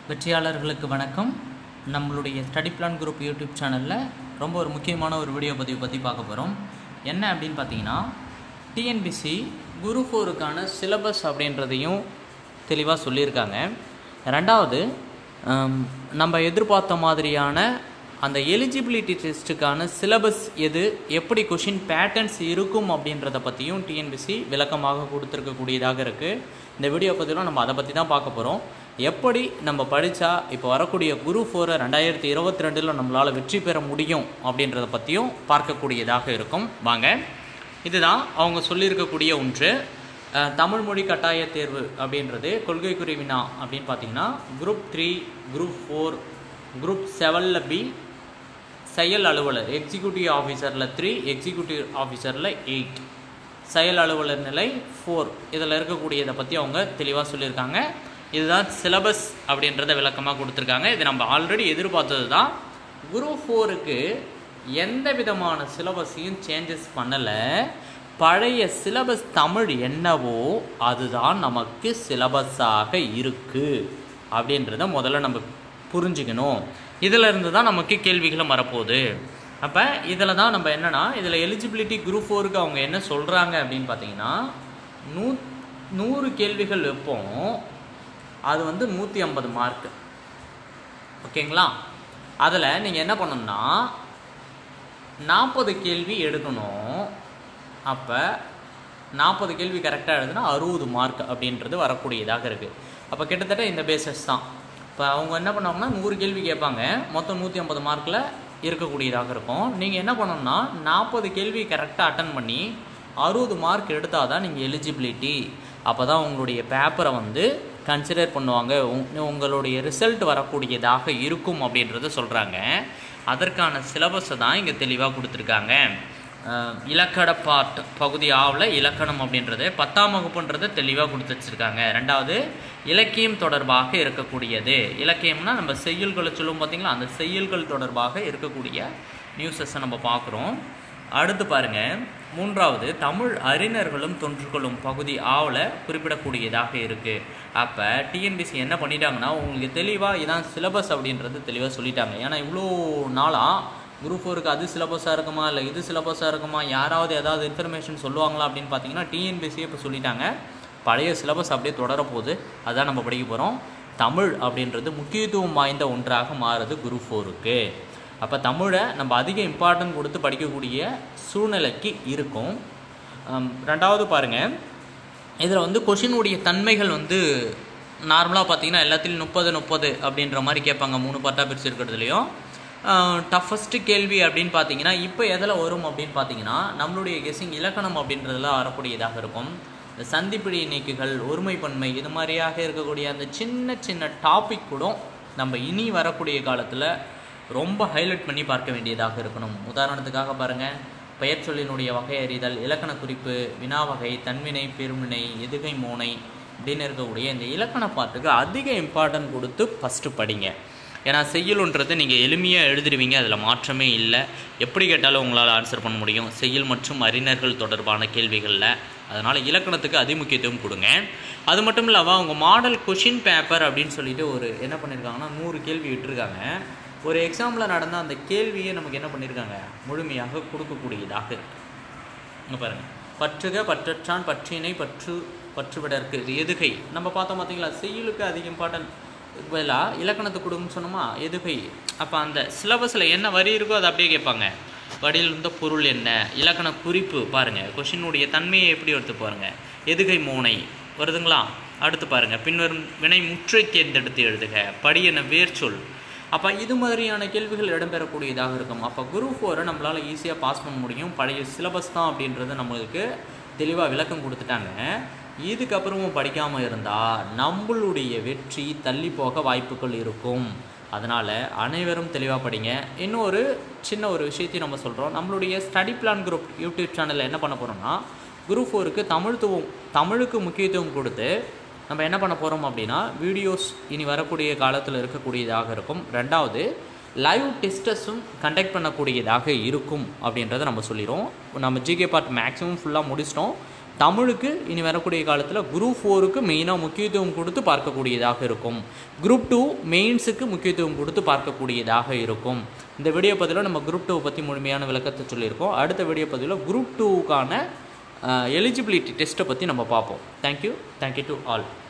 வெற்றியாளர்களுக்கு வணக்கம் நம்மளுடைய study plan group YouTube சேனலில் ரொம்ப ஒரு முக்கியமான ஒரு வீடியோ பதிவு பற்றி பார்க்க போகிறோம் என்ன அப்படின்னு பார்த்தீங்கன்னா டிஎன்பிசி குரு ஃபோருக்கான சிலபஸ் அப்படின்றதையும் தெளிவாக சொல்லியிருக்காங்க ரெண்டாவது ஹம், நம்ம எதிர்பார்த்த மாதிரியான அந்த எலிஜிபிலிட்டி டெஸ்ட்டுக்கான சிலபஸ் எது எப்படி கொஷின் பேட்டர்ன்ஸ் இருக்கும் அப்படின்றத பற்றியும் டிஎன்பிசி விளக்கமாக கொடுத்துருக்கக்கூடியதாக இருக்குது இந்த வீடியோ பதிவில் நம்ம அதை பற்றி தான் பார்க்க போகிறோம் எப்படி நம்ம படித்தா இப்போ வரக்கூடிய குரு ஃபோரை ரெண்டாயிரத்தி இருபத்தி ரெண்டில் நம்மளால் வெற்றி பெற முடியும் அப்படின்றத பற்றியும் பார்க்கக்கூடியதாக இருக்கும் வாங்க இதுதான் அவங்க சொல்லியிருக்கக்கூடிய ஒன்று அஹ், தமிழ் மொழி கட்டாய தேர்வு அப்படின்றது கொள்கை குறி வினா அப்படின்னு பார்த்தீங்கன்னா group three group four group செவனில் பி செயல் அலுவலர் எக்ஸிக்யூட்டிவ் ஆஃபீஸரில் த்ரீ எக்ஸிக்யூட்டிவ் ஆஃபீஸரில் எயிட் செயல் அலுவலர் நிலை ஃபோர் இதில் இருக்கக்கூடியதை பற்றி அவங்க தெளிவாக சொல்லியிருக்காங்க இதுதான் சிலபஸ் அப்படின்றத விளக்கமாக கொடுத்துருக்காங்க இது நம்ம ஆல்ரெடி எதிர்பார்த்தது தான் குரு ஃபோருக்கு எந்த விதமான சிலபஸையும் சேஞ்சஸ் பண்ணலை பழைய சிலபஸ் தமிழ் என்னவோ அதுதான் நமக்கு சிலபஸாக இருக்குது அப்படின்றத முதல்ல நம்ம புரிஞ்சுக்கணும் இதில் இருந்து தான் நமக்கு கேள்விகளும் வரப்போகுது அப்போ இதில் தான் நம்ம என்னென்னா இதில் எலிஜிபிலிட்டி குரூப் ஃபோருக்கு அவங்க என்ன சொல்கிறாங்க அப்படின்னு பார்த்தீங்கன்னா நூ நூறு கேள்விகள் வைப்போம் அது வந்து நூற்றி ஐம்பது மார்க் ஓகேங்களா அதில் நீங்கள் என்ன பண்ணணும்னா நாற்பது கேள்வி எடுக்கணும் அப்போ நாற்பது கேள்வி கரெக்டாக எழுதுனா அறுபது மார்க் அப்படின்றது வரக்கூடியதாக இருக்குது அப்போ கிட்டத்தட்ட இந்த பேசஸ் தான் இப்போ அவங்க என்ன பண்ணுவாங்கன்னா நூறு கேள்வி கேட்பாங்க மொத்தம் நூற்றி ஐம்பது மார்க்கில் இருக்கக்கூடியதாக இருக்கும் நீங்கள் என்ன பண்ணணும்னா நாற்பது கேள்வி கரெக்டாக அட்டன் பண்ணி அறுபது மார்க் எடுத்தால் தான் நீங்கள் எலிஜிபிலிட்டி அப்போ தான் உங்களுடைய பேப்பரை வந்து கன்சிடர் பண்ணுவாங்க உங்- உங்களுடைய ரிசல்ட் வரக்கூடியதாக இருக்கும் அப்படின்றத சொல்கிறாங்க அதற்கான சிலபஸை தான் இங்கே தெளிவாக கொடுத்துருக்காங்க அஹ், இலக்கண பார்ட் பகுதி ஆவில் இலக்கணம் அப்படின்றது பத்தாம் வகுப்புன்றதை தெளிவாக கொடுத்து வச்சுருக்காங்க ரெண்டாவது இலக்கியம் தொடர்பாக இருக்கக்கூடியது இலக்கியம்னா நம்ம செய்யுள்களை சொல்லுவோம் பார்த்தீங்களா அந்த செய்யுள்கள் தொடர்பாக இருக்கக்கூடிய நியூஸஸை நம்ம பார்க்குறோம் அடுத்து பாருங்க மூன்றாவது தமிழ் அறிஞர்களும் தொன்றுகளும் பகுதி ஆவில் குறிப்பிடக்கூடியதாக இருக்குது அப்போ டிஎன்பிசி என்ன பண்ணிட்டாங்கன்னா உங்களுக்கு தெளிவாக இதான் சிலபஸ் அப்படின்றது தெளிவாக சொல்லிட்டாங்க ஏன்னா இவ்வளோ நாளாக குரூப் ஃபோருக்கு அது சிலபஸாக இருக்குமா இல்லை இது சிலபஸாக இருக்குமா யாராவது ஏதாவது இன்ஃபர்மேஷன் சொல்லுவாங்களா அப்படின்னு பார்த்தீங்கன்னா டிஎன்பிசியே இப்போ சொல்லிட்டாங்க பழைய சிலபஸ் அப்படியே தொடரப்போகுது அதான் நம்ம படிக்க போகிறோம் தமிழ் அப்படின்றது முக்கியத்துவம் வாய்ந்த ஒன்றாக மாறுது குரூப் ஃபோருக்கு அப்போ தமிழை நம்ம அதிக இம்பார்ட்டன்ட் கொடுத்து படிக்கக்கூடிய சூழ்நிலைக்கு இருக்கும் ஹம், ரெண்டாவது பாருங்கள் இதில் வந்து கொஷினுடைய தன்மைகள் வந்து நார்மலாக பார்த்தீங்கன்னா எல்லாத்துலேயும் முப்பது முப்பது அப்படின்ற மாதிரி கேட்பாங்க மூணு பார்ட்டாக பிரிச்சு இருக்கிறதுலையும் டஃபஸ்ட்டு கேள்வி அப்படின்னு பார்த்தீங்கன்னா இப்போ எதில் வரும் அப்படின்னு பார்த்தீங்கன்னா நம்மளுடைய கெஸ்ஸிங் இலக்கணம் அப்படின்றதுல வரக்கூடியதாக இருக்கும் இந்த சந்திப்பிடி நீக்குகள் ஒருமைப்பன்மை இது மாதிரியாக இருக்கக்கூடிய அந்த சின்ன சின்ன டாபிக் கூட நம்ம இனி வரக்கூடிய காலத்தில் ரொம்ப ஹைலைட் பண்ணி பார்க்க வேண்டியதாக இருக்கணும் உதாரணத்துக்காக பாருங்கள் பெயர் சொல்லினுடைய வகை அறிதல் இலக்கண குறிப்பு வினா வகை தன்வினை பெருமினை எதுகை மோனை அப்படின்னு இருக்கக்கூடிய இந்த இலக்கண பாட்டுக்கு அதிக இம்பார்ட்டன்ட் கொடுத்து ஃபஸ்ட்டு படிங்க ஏன்னா செய்யுள்ன்றது நீங்கள் எளிமையாக எழுதிடுவீங்க அதில் மாற்றமே இல்லை எப்படி கேட்டாலும் உங்களால் ஆன்சர் பண்ண முடியும் செய்யுள் மற்றும் அறிஞர்கள் தொடர்பான கேள்விகளில் அதனால் இலக்கணத்துக்கு அதிமுக்கியத்துவம் கொடுங்க அது மட்டும் இல்லாமல் அவங்க மாடல் கொஷின் பேப்பர் அப்படின்னு சொல்லிட்டு ஒரு என்ன பண்ணியிருக்காங்கன்னா நூறு கேள்வி விட்டுருக்காங்க ஒரு எக்ஸாமில் நடந்த அந்த கேள்வியை நமக்கு என்ன பண்ணியிருக்காங்க முழுமையாக கொடுக்கக்கூடியதாக இருக்கு இங்கே பாருங்கள் பற்றுக பற்றற்றான் பற்றினை பற்று பற்றுவிடற்கு இது எதுகை நம்ம பார்த்தோம் பார்த்தீங்களா செய்யுளுக்கு அதிக இம்பார்ட்டன்ட் பதிலாக இலக்கணத்துக்கு கொடுங்கன்னு சொன்னோமா எதுகை அப்போ அந்த சிலபஸில் என்ன வரி இருக்கோ அதை அப்படியே கேட்பாங்க வடியில் இருந்த பொருள் என்ன இலக்கண குறிப்பு பாருங்கள் கொஷினுடைய தன்மையை எப்படி எடுத்து பாருங்க எதுகை மோனை வருதுங்களா அடுத்து பாருங்கள் பின்வரும் வினை முற்றை தேர்ந்தெடுத்து எழுதுக படி என வேர்ச்சொல் அப்போ இது மாதிரியான கேள்விகள் இடம்பெறக்கூடியதாக இருக்கும் அப்போ குரு ஃபோரை நம்மளால் ஈஸியாக பாஸ் பண்ண முடியும் பழைய சிலபஸ் தான் அப்படின்றது நம்மளுக்கு தெளிவாக விளக்கம் கொடுத்துட்டாங்க இதுக்கப்புறமும் படிக்காமல் இருந்தால் நம்மளுடைய வெற்றி தள்ளி போக வாய்ப்புகள் இருக்கும் அதனால் அனைவரும் தெளிவாக படிங்க இன்னொரு சின்ன ஒரு விஷயத்தையும் நம்ம சொல்கிறோம் நம்மளுடைய ஸ்டடி பிளான் குரூப் யூடியூப் சேனலில் என்ன பண்ண போகிறோம்னா குரூப் ஃபோருக்கு தமிழ்த்துவம் தமிழுக்கு முக்கியத்துவம் கொடுத்து நம்ம என்ன பண்ண போகிறோம் அப்படின்னா வீடியோஸ் இனி வரக்கூடிய காலத்தில் இருக்கக்கூடியதாக இருக்கும் ரெண்டாவது லைவ் டெஸ்டஸும் கண்டக்ட் பண்ணக்கூடியதாக இருக்கும் அப்படின்றத நம்ம சொல்லிடுறோம் நம்ம ஜிகே பார்ட் மேக்ஸிமம் ஃபுல்லாக முடிச்சிட்டோம் தமிழுக்கு இனி வரக்கூடிய காலத்தில் குரூப் ஃபோருக்கு மெயினாக முக்கியத்துவம் கொடுத்து பார்க்கக்கூடியதாக இருக்கும் குரூப் டூ மெயின்ஸுக்கு முக்கியத்துவம் கொடுத்து பார்க்கக்கூடியதாக இருக்கும் இந்த வீடியோ பதிவில் நம்ம குரூப் டூ பற்றி முழுமையான விளக்கத்தை சொல்லியிருக்கோம் அடுத்த வீடியோ பதிவில் குரூப் டூவுக்கான எலிஜிபிலிட்டி டெஸ்ட்டை பற்றி நம்ம பார்ப்போம் தேங்க்யூ தேங்க்யூ டு ஆல்